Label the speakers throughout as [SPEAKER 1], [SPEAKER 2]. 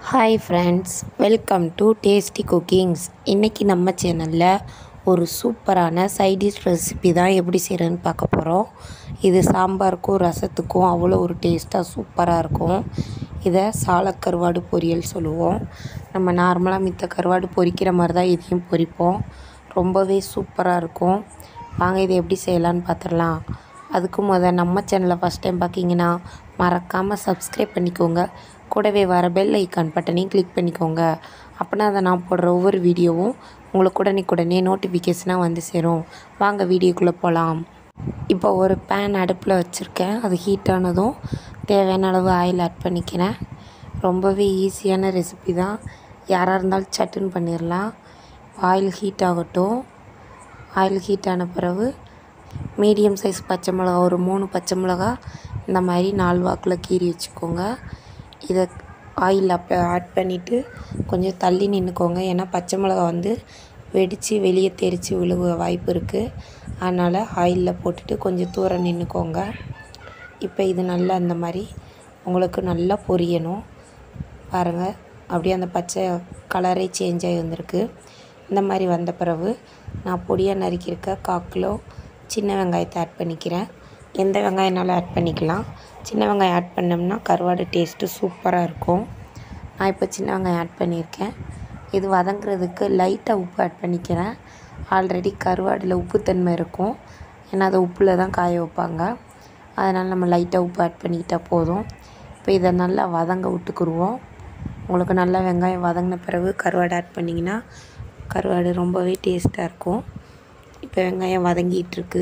[SPEAKER 1] hi friends welcome to tasty cookings இன்றைக்கி நம்ம சேனலில் ஒரு சூப்பரான சைடிஷ் ரெசிபி தான் எப்படி செய்கிறேன்னு பார்க்க போகிறோம் இது சாம்பாருக்கும் ரசத்துக்கும் அவ்வளோ ஒரு டேஸ்ட்டாக சூப்பராக இருக்கும் இதை சாலக்கருவாடு பொரியல் சொல்லுவோம் நம்ம நார்மலாக மித்த கருவாடு பொரிக்கிற மாதிரி தான் இதையும் பொரிப்போம் ரொம்பவே சூப்பராக இருக்கும் வாங்க இதை எப்படி செய்யலான்னு பார்த்துடலாம் அதுக்கு முத நம்ம சேனலை ஃபஸ்ட் டைம் பார்க்கிங்கன்னா மறக்காமல் சப்ஸ்கிரைப் பண்ணிக்கோங்க கூடவே வர பெல் ஐக்கான் பட்டனையும் கிளிக் பண்ணிக்கோங்க அப்படின்னா அதை நான் போடுற ஒவ்வொரு வீடியோவும் உங்களுக்கு உடனே நோட்டிஃபிகேஷனாக வந்து சேரும் வாங்க வீடியோக்குள்ளே போகலாம் இப்போ ஒரு பேன் அடுப்பில் வச்சுருக்கேன் அது ஹீட் ஆனதும் தேவையான அளவு ஆயில் ஆட் பண்ணிக்கிறேன் ரொம்பவே ஈஸியான ரெசிபி தான் யாராக இருந்தாலும் சட்டுன்னு பண்ணிடலாம் ஆயில் ஹீட் ஆகட்டும் ஆயில் ஹீட் ஆன பிறகு மீடியம் சைஸ் பச்சை மிளகா ஒரு மூணு பச்சை மிளகா இந்த மாதிரி நாலு வாக்கில் கீறி வச்சுக்கோங்க இதை ஆயில் அப்போ ஆட் பண்ணிவிட்டு கொஞ்சம் தள்ளி நின்றுக்கோங்க ஏன்னா பச்சை மிளகா வந்து வெடித்து வெளியே தெரித்து விழுக வாய்ப்பு இருக்குது அதனால் ஆயிலில் போட்டுட்டு கொஞ்சம் தூரம் நின்றுக்கோங்க இப்போ இது நல்லா அந்த மாதிரி உங்களுக்கு நல்லா பொரியணும் பாருங்கள் அப்படியே அந்த பச்சை கலரே சேஞ்ச் ஆகி வந்திருக்கு இந்த மாதிரி வந்த பிறகு நான் பொடியாக நறுக்கியிருக்க கால் கிலோ சின்ன வெங்காயத்தை ஆட் பண்ணிக்கிறேன் எந்த வெங்காயம்னாலும் ஆட் பண்ணிக்கலாம் சின்ன வெங்காயம் ஆட் பண்ணோம்னா கருவாடு டேஸ்ட்டு சூப்பராக இருக்கும் நான் இப்போ சின்ன வெங்காயம் ஆட் பண்ணியிருக்கேன் இது வதங்குறதுக்கு லைட்டாக உப்பு ஆட் பண்ணிக்கிறேன் ஆல்ரெடி கருவாடில் உப்புத்தன்மை இருக்கும் ஏன்னா அதை உப்பில் தான் காய வைப்பாங்க அதனால் நம்ம லைட்டாக உப்பு ஆட் பண்ணிக்கிட்டால் போதும் இப்போ இதை நல்லா வதங்க விட்டுக்குருவோம் உங்களுக்கு நல்லா வெங்காயம் வதங்கின பிறகு கருவாடு ஆட் பண்ணிங்கன்னா கருவாடு ரொம்பவே டேஸ்ட்டாக இருக்கும் இப்போ வெங்காயம் வதங்கிட்டுருக்கு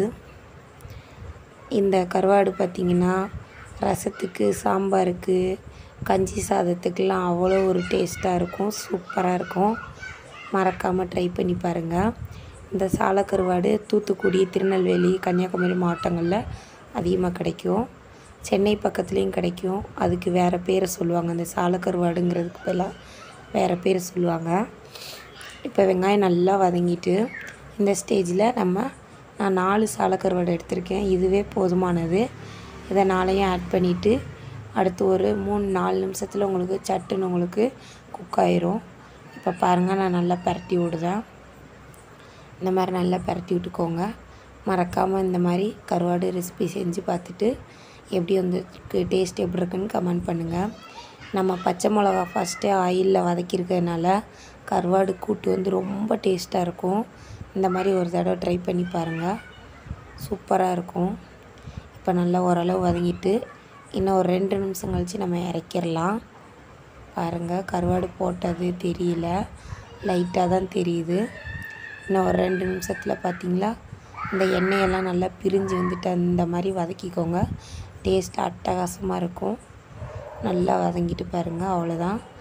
[SPEAKER 1] இந்த கருவாடு பார்த்திங்கன்னா ரசத்துக்கு சாம்பாருக்கு கஞ்சி சாதத்துக்கெலாம் அவ்வளோ ஒரு டேஸ்ட்டாக இருக்கும் சூப்பராக இருக்கும் மறக்காமல் ட்ரை பண்ணி பாருங்கள் இந்த சாலக்கருவாடு தூத்துக்குடி திருநெல்வேலி கன்னியாகுமரி மாவட்டங்களில் அதிகமாக கிடைக்கும் சென்னை பக்கத்துலேயும் கிடைக்கும் அதுக்கு வேறு பேரை சொல்லுவாங்க இந்த சாலக்கருவாடுங்கிறதுக்கு பதிலாக வேறு பேர் சொல்லுவாங்க இப்போ வெங்காயம் நல்லா வதங்கிட்டு இந்த ஸ்டேஜில் நம்ம நான் நாலு சாலக்கருவாடு எடுத்திருக்கேன் இதுவே போதுமானது இதை நாளையும் ஆட் பண்ணிவிட்டு அடுத்து ஒரு மூணு நாலு நிமிஷத்தில் உங்களுக்கு சட்டுன்னு உங்களுக்கு குக் ஆயிரும் இப்போ பாருங்கள் நான் நல்லா பரட்டி விடுதேன் இந்த மாதிரி நல்லா பரட்டி விட்டுக்கோங்க மறக்காமல் இந்த மாதிரி கருவாடு ரெசிபி செஞ்சு பார்த்துட்டு எப்படி வந்து டேஸ்ட் எப்படி இருக்குன்னு கமெண்ட் பண்ணுங்கள் நம்ம பச்சை மிளகா ஃபஸ்ட்டே ஆயிலில் வதக்கியிருக்கிறதுனால கருவாடு கூட்டு வந்து ரொம்ப டேஸ்ட்டாக இருக்கும் இந்த மாதிரி ஒரு தடவை ட்ரை பண்ணி பாருங்கள் சூப்பராக இருக்கும் இப்போ நல்லா ஓரளவு வதங்கிட்டு இன்னும் ஒரு ரெண்டு நிமிஷம் கழித்து நம்ம இறக்கிடலாம் பாருங்கள் கருவாடு போட்டது தெரியல லைட்டாக தான் தெரியுது இன்னும் ஒரு ரெண்டு நிமிஷத்தில் பார்த்திங்களா இந்த எண்ணெயெல்லாம் நல்லா பிரிஞ்சு வந்துட்டு அந்த மாதிரி வதக்கிக்கோங்க டேஸ்ட் அட்டகாசமாக இருக்கும் நல்லா வதங்கிட்டு பாருங்கள் அவ்வளோதான்